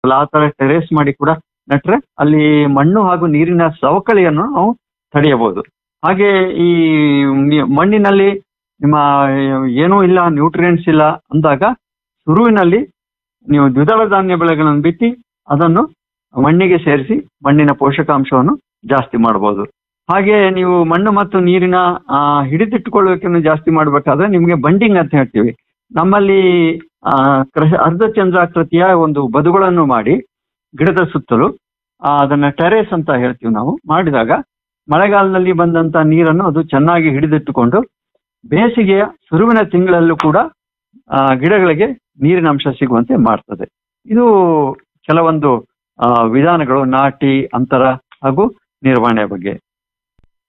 ಆ ತರ ಟೆರೇಸ್ ಮಾಡಿ ಕೂಡ ನೆಟ್ರೆ ಅಲ್ಲಿ ಮಣ್ಣು ಹಾಗೂ ನೀರಿನ ಸವಕಳಿಯನ್ನು ನಾವು ತಡೆಯಬಹುದು ಹಾಗೆ ಈ ನಿ- ಮಣ್ಣಿನಲ್ಲಿ ನಿಮ್ಮ ಏನೂ ಇಲ್ಲ ನ್ಯೂಟ್ರಿಯೆಂಟ್ಸ್ ಇಲ್ಲ ಅಂದಾಗ ಶುರುವಿನಲ್ಲಿ ನೀವು ದ್ವಿದಳ ಧಾನ್ಯ ಬೆಳೆಗಳನ್ನು ಬಿತ್ತಿ ಅದನ್ನು ಮಣ್ಣಿಗೆ ಸೇರಿಸಿ ಮಣ್ಣಿನ ಪೋಷಕಾಂಶವನ್ನು ಜಾಸ್ತಿ ಮಾಡಬಹುದು ಹಾಗೆ ನೀವು ಮಣ್ಣು ಮತ್ತು ನೀರಿನ ಆ, ಹಿಡಿದಿಟ್ಟುಕೊಳ್ಳುವಿಕೆಯನ್ನು ಜಾಸ್ತಿ ಮಾಡಬೇಕಾದ್ರೆ ನಿಮಗೆ ಬಂಡಿಂಗ್ ಅಂತ ಹೇಳ್ತೀವಿ ನಮ್ಮಲ್ಲಿ ಆ, ಕೃಷಿ ಅರ್ಧ ಚಂದ್ರಾಕೃತಿಯ ಒಂದು ಬದುಗಳನ್ನು ಮಾಡಿ ಗಿಡದ ಸುತ್ತಲೂ ಆ, ಅದನ್ನ ಟೆರೇಸ್ ಅಂತ ಹೇಳ್ತೀವಿ ನಾವು ಮಾಡಿದಾಗ ಮಳೆಗಾಲದಲ್ಲಿ ಬಂದಂತ ನೀರನ್ನು ಅದು ಚೆನ್ನಾಗಿ ಹಿಡಿದಿಟ್ಟುಕೊಂಡು ಬೇಸಿಗೆಯ ಶುರುವಿನ ತಿಂಗಳಲ್ಲೂ ಕೂಡ ಆ, ಗಿಡಗಳಿಗೆ ನೀರಿನ ಅಂಶ ಸಿಗುವಂತೆ ಮಾಡ್ತದೆ ಇದು ಕೆಲವೊಂದು ಆ, ವಿಧಾನಗಳು ನಾಟಿ ಅಂತರ ಹಾಗೂ ನಿರ್ವಹಣೆ ಬಗ್ಗೆ